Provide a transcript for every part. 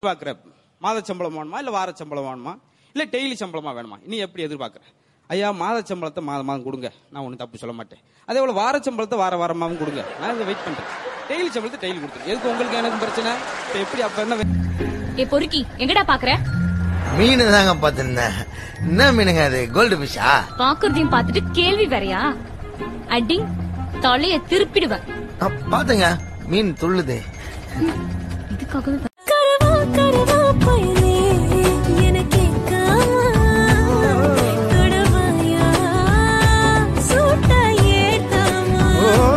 எதிர்பார்க்குற மாத சம்பளம் வேணுமா இல்லை வார சம்பளம் வேணுமா இல்லை டெய்லி சம்பளமா வேணுமா நீ எப்படி எதிர்பார்க்குற ஐயா மாத சம்பளத்தை மாதம் மாதம் கொடுங்க நான் ஒன்றும் தப்பு சொல்ல மாட்டேன் அதே போல வார சம்பளத்தை வார வாரமாகவும் கொடுங்க நான் இதை வெயிட் பண்ணுறேன் டெய்லி சம்பளத்தை டெய்லி கொடுத்துரு எதுக்கு உங்களுக்கு எனக்கு பிரச்சனை இப்போ எப்படி அப்போ என்ன வே- ஏ பொறுக்கி எங்கடா பாக்குற மீன் தாங்க பார்த்திருந்தேன் என்ன மீனுங்க அது கோல்டு ஃபிஷ்ஷா பாக்குறதையும் பார்த்துட்டு கேள்வி வேறயா அடி தலைய திருப்பிடுவேன் பாத்துங்க மீன் துள்ளுது இதுக்காகவே கரவா கரவா பயலே எனக்கு தொடவாயா சூட்ட ஏத்தாமா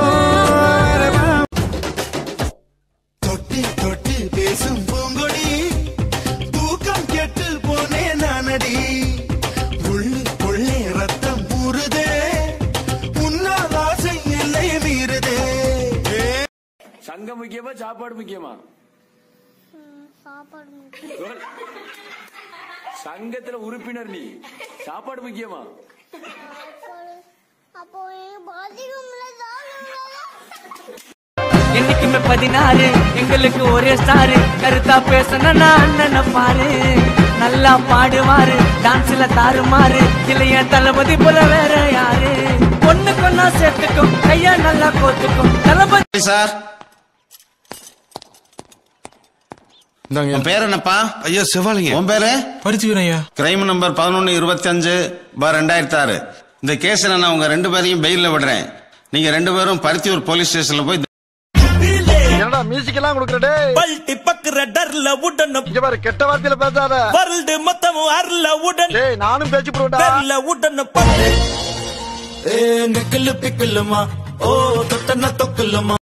தொட்டு தொட்டு பேசும் பூங்கொடி தூக்கம் கெட்டு போனே நானடி உள்ளுக்குள்ளே ரத்தம் ஊறுதே உன்னால் ஆசை எல்லை மீறுதே சங்கம் முக்கியமா சாப்பாடு முக்கியமா சொல். சங்கத்துல உறுப்பினர் நீ சாப்பாடு முக்கியமா அப்போ பாதிக்கும்ல என்னைக்குமே பதினாறு எங்களுக்கு ஒரே ஸ்டாரு கருத்தா பேசணும்னா அண்ணனை பாரு நல்லா பாடுவாரு டான்ஸ்ல தாறுமாறு இல்லையா தளபதி போல வேற யாரு பொண்ணு கொன்னா சேர்த்துக்கும் கையா நல்லா கோத்துக்கும் தளபதி சார் இந்தாங்க உன் பேர் என்னப்பா ஐயா செவாலிங்க உன் பேரு படிச்சுக்கிறேன் ஐயா கிரைம் நம்பர் பதினொன்னு இருபத்தி அஞ்சு பார் ரெண்டாயிரத்தி ஆறு இந்த கேஸ்ல நான் உங்க ரெண்டு பேரையும் பெயில்ல விடுறேன் நீங்க ரெண்டு பேரும் பருத்தியூர் போலீஸ் ஸ்டேஷன்ல போய் என்னடா மியூசிக் எல்லாம் கொடுக்கறடே பல்ட்டி பக்குற டர்ல உடன இங்க பாரு கெட்ட வார்த்தையில பேசாத வருல்டு மொத்தமும் அருள உடன் டேய் நானும் பேச்சு போடுடா டர்ல உடன பட்டு ஏ நெக்கிலு பிக்கிலுமா ஓ தொட்டன தொக்குலுமா